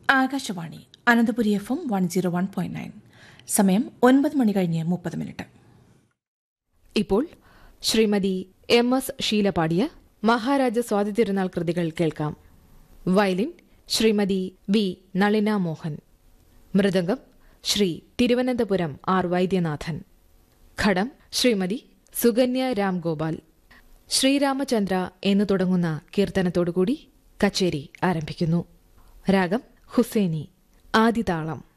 Akashvani Ananthapuri F M one zero one point nine സമയം ഒൻപത് മണി കഴിഞ്ഞ് മുപ്പത് മിനിറ്റ് ഇപ്പോൾ ശ്രീമതി എം എസ് ഷീല പാടിയ മഹാരാജ സ്വാതി തിരുനാൾ കൃതികൾ കേൾക്കാം violin Shrimati V Nalina Mohan mridangam Shri Thiruvananthapuram R Vaidyanathan ghatam Shrimati Sukanya Ramgopal Sriramachandra എന്ന് തുടങ്ങുന്ന കീർത്തനത്തോടുകൂടി കച്ചേരി ആരംഭിക്കുന്നു രാഗം ഹുസൈനി ആദിതാളം